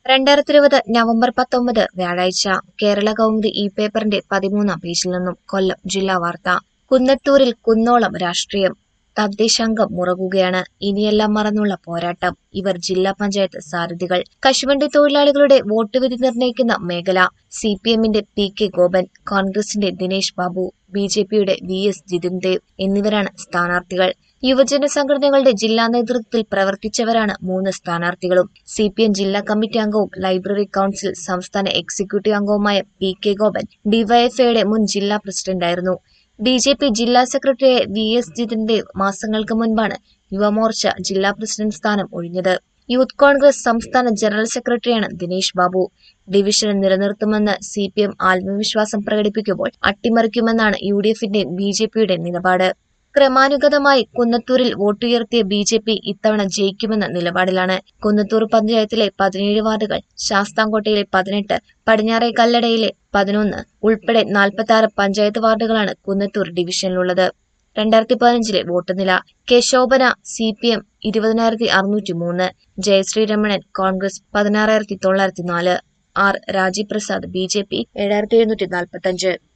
രണ്ടായിരത്തി ഇരുപത് നവംബർ പത്തൊമ്പത് വ്യാഴാഴ്ച കേരള കൗമുദി ഇ പേപ്പറിന്റെ പതിമൂന്നാം പേജിൽ നിന്നും കൊല്ലം ജില്ലാ വാർത്ത കുന്നത്തൂരിൽ കുന്നോളം രാഷ്ട്രീയം തദ്ദേശാംഗം മുറകുകയാണ് ഇനിയെല്ലാം മറന്നുള്ള പോരാട്ടം ഇവർ ജില്ലാ പഞ്ചായത്ത് സാരഥികൾ കശുവണ്ടി തൊഴിലാളികളുടെ വോട്ട് വിധി നിർണ്ണയിക്കുന്ന മേഖല സി പി എമ്മിന്റെ പി കെ ഗോപൻ കോൺഗ്രസിന്റെ ദിനേശ് ബാബു ബി ജെ പിയുടെ വി എസ് ജിതിൻ ദേവ് എന്നിവരാണ് സ്ഥാനാർത്ഥികൾ യുവജന സംഘടനകളുടെ ജില്ലാ നേതൃത്വത്തിൽ പ്രവർത്തിച്ചവരാണ് മൂന്ന് സ്ഥാനാർത്ഥികളും സി പി എം ജില്ലാ കമ്മിറ്റി അംഗവും ലൈബ്രറി കൌൺസിൽ സംസ്ഥാന എക്സിക്യൂട്ടീവ് അംഗവുമായ പി കെ ഗോപൻ ഡിവൈഎഫ്ഐയുടെ മുൻ ജില്ലാ പ്രസിഡന്റായിരുന്നു ബി ജെ പി ജില്ലാ സെക്രട്ടറിയായ വി എസ് ജിതിന്റെ മാസങ്ങൾക്ക് മുൻപാണ് യുവമോർച്ച ജില്ലാ പ്രസിഡന്റ് സ്ഥാനം ഒഴിഞ്ഞത് യൂത്ത് കോൺഗ്രസ് സംസ്ഥാന ജനറൽ സെക്രട്ടറിയാണ് ദിനേശ് ബാബു ഡിവിഷൻ നിലനിർത്തുമെന്ന് സി പി എം ആത്മവിശ്വാസം പ്രകടിപ്പിക്കുമ്പോൾ അട്ടിമറിക്കുമെന്നാണ് യു ഡി എഫിന്റെയും ബി ജെ പിയുടെ നിലപാട് ക്രമാനുഗതമായി കുന്നത്തൂരിൽ വോട്ടുയർത്തിയ ബി ജെ പി ഇത്തവണ ജയിക്കുമെന്ന നിലപാടിലാണ് കുന്നത്തൂർ പഞ്ചായത്തിലെ പതിനേഴ് വാർഡുകൾ ശാസ്താംകോട്ടയിലെ പതിനെട്ട് പടിഞ്ഞാറേ കല്ലടയിലെ പതിനൊന്ന് ഉൾപ്പെടെ നാൽപ്പത്തി ആറ് പഞ്ചായത്ത് വാർഡുകളാണ് കുന്നത്തൂർ ഡിവിഷനിലുള്ളത് രണ്ടായിരത്തി പതിനഞ്ചിലെ വോട്ട് നില K Shobhana C P M ഇരുപതിനായിരത്തി അറുന്നൂറ്റി മൂന്ന് ജയശ്രീ രമണൻ കോൺഗ്രസ് പതിനാറായിരത്തി തൊള്ളായിരത്തി നാല് R Rajeev Prasad B J P ഏഴായിരത്തി എഴുന്നൂറ്റി നാൽപ്പത്തി അഞ്ച്